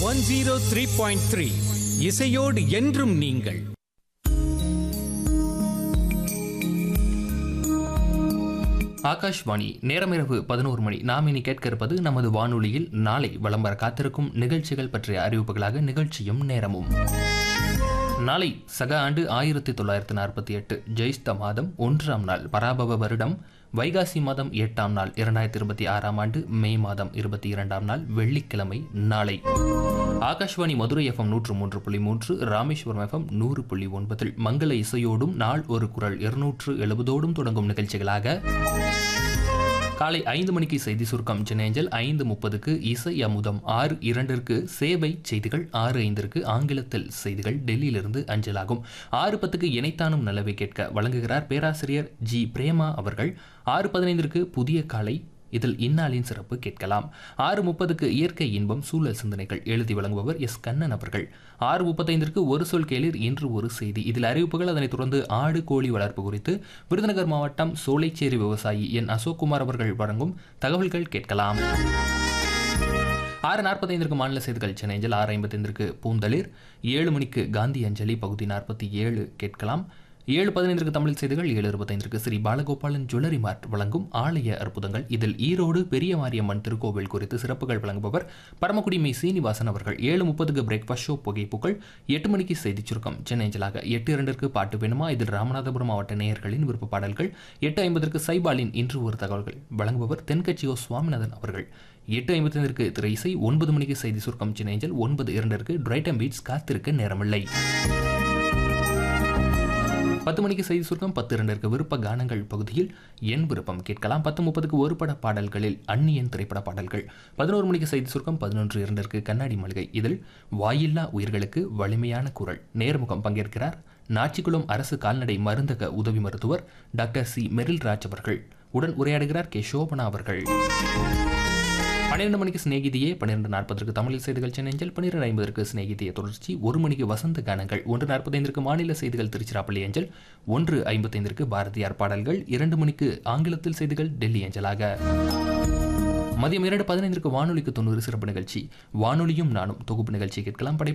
one zero three point three இசையோடு என்றும் நீங்கள் ஆகாஷ்வாணி நேரமிரவு பதினோரு மணி நாம் இனி கேட்க இருப்பது நமது வானொலியில் நாளை வலம் வர காத்திருக்கும் நிகழ்ச்சிகள் பற்றிய அறிவிப்புகளாக நிகழ்ச்சியும் நேரமும் நாளை சக ஆண்டு ஆயிரத்தி தொள்ளாயிரத்தி நாற்பத்தி எட்டு ஜெயிஸ்த மாதம் ஒன்றாம் நாள் பராபவ வருடம் வைகாசி மாதம் எட்டாம் நாள் இரண்டாயிரத்தி இருபத்தி ஆறாம் ஆண்டு மே மாதம் இருபத்தி இரண்டாம் நாள் வெள்ளிக்கிழமை நாளை ஆகாஷ்வாணி மதுரை எஃப்எம் நூற்று மூன்று புள்ளி மூன்று ராமேஸ்வரம் எஃப்எம் நூறு புள்ளி ஒன்பதில் மங்கள இசையோடும் நாள் ஒரு குரல் இருநூற்று எழுபதோடும் தொடங்கும் நிகழ்ச்சிகளாக காலை ஐந்து மணிக்கு செய்தி சுருக்கம் சென்னையஞ்சல் ஐந்து முப்பதுக்கு இசை அமுதம் ஆறு இரண்டிற்கு சேவை செய்திகள் ஆறு ஐந்திற்கு ஆங்கிலத்தில் செய்திகள் டெல்லியிலிருந்து அஞ்சலாகும் ஆறு பத்துக்கு இணைத்தானும் நல்லவை கேட்க வழங்குகிறார் பேராசிரியர் ஜி பிரேமா அவர்கள் ஆறு பதினைந்திற்கு புதிய காலை இதில் இந்நாளின் சிறப்பு கேட்கலாம் ஆறு முப்பதுக்கு இயற்கை இன்பம் சூழல் சிந்தனைகள் எழுதி வழங்குபவர் எஸ் கண்ணன் அவர்கள் ஆறு முப்பத்தைந்திற்கு ஒரு சொல் கேளிர் இன்று ஒரு செய்தி இதில் அறிவிப்புகள் அதனைத் தொடர்ந்து ஆடு கோழி வளர்ப்பு குறித்து விருதுநகர் மாவட்டம் சோலைச்சேரி விவசாயி என் அசோக்குமார் அவர்கள் வழங்கும் தகவல்கள் கேட்கலாம் ஆறு நாற்பத்தைந்திற்கு மாநில செய்திகள் சென்னையில் ஆறு ஐம்பத்தைந்திற்கு பூந்தளிர் ஏழு மணிக்கு காந்தி அஞ்சலி பகுதி நாற்பத்தி ஏழு கேட்கலாம் ஏழு பதினைந்திற்கு தமிழ் செய்திகள் ஏழு இருபத்தைந்திற்கு ஸ்ரீ பாலகோபாலன் ஜுவல்லரி மார்ட் வழங்கும் ஆலய அற்புதங்கள் இதில் ஈரோடு பெரிய மாரியம்மன் திருக்கோவில் குறித்து சிறப்புகள் வழங்குபவர் பரமக்குடி மே சீனிவாசன் அவர்கள் ஏழு முப்பதுக்கு பிரேக்ஃபாஸ்ட் ஷோ புகைப்புகள் எட்டு மணிக்கு செய்திச் சுருக்கம் சென்னை அஞ்சலாக எட்டு இரண்டிற்கு பாட்டு வேணுமா இதில் ராமநாதபுரம் மாவட்ட நேயர்களின் விருப்ப பாடல்கள் எட்டு ஐம்பதற்கு சைபாலின் இன்று ஒரு தகவல்கள் வழங்குபவர் தென்கட்சியோ சுவாமிநாதன் அவர்கள் எட்டு ஐம்பத்தைந்திற்கு திரை இசை ஒன்பது மணிக்கு செய்தி சுருக்கம் சின்னேஞ்சல் ஒன்பது இரண்டிற்கு டிரைட்டம் பீட்ஸ் காத்திருக்க நேரமில்லை பத்து மணிக்கு செய்தி சுருக்கம் பத்து இரண்டிற்கு விருப்ப கானங்கள் பகுதியில் என் விருப்பம் கேட்கலாம் பத்து முப்பதுக்கு ஒரு பட பாடல்களில் அந்நியன் திரைப்பட பாடல்கள் பதினோரு மணிக்கு செய்தி சுருக்கம் பதினொன்று இரண்டிற்கு கண்ணாடி மளிகை இதில் வாயில்லா உயிர்களுக்கு வலிமையான குரல் நேர்முகம் பங்கேற்கிறார் நாச்சிக்குளம் அரசு கால்நடை மருந்தக உதவி மருத்துவர் டாக்டர் சி மெரில் ராஜ் அவர்கள் உடன் உரையாடுகிறார் கே சோபனா அவர்கள் பன்னிரண்டு மணிக்கு சிநேகிதியே பன்னிரண்டு நாற்பதற்கு தமிழில் செய்திகள் சென்னஞ்சல் பன்னிரண்டு ஐம்பதற்கு சிநேகிதிய தொடர்ச்சி ஒரு மணிக்கு வசந்த கானங்கள் ஒன்று நாற்பத்தைந்திற்கு மாநில செய்திகள் திருச்சிராப்பள்ளி அஞ்சல் ஒன்று ஐம்பத்தைந்திற்கு பாரதியார் பாடல்கள் இரண்டு மணிக்கு ஆங்கிலத்தில் செய்திகள் டெல்லி அஞ்சலாக மதியம் இரண்டு பதினைந்திற்கு வானொலிக்கு தொண்ணூறு சிறப்பு நிகழ்ச்சி வானொலியும் நானும் தொகுப்பு நிகழ்ச்சி கேட்கலாம் படை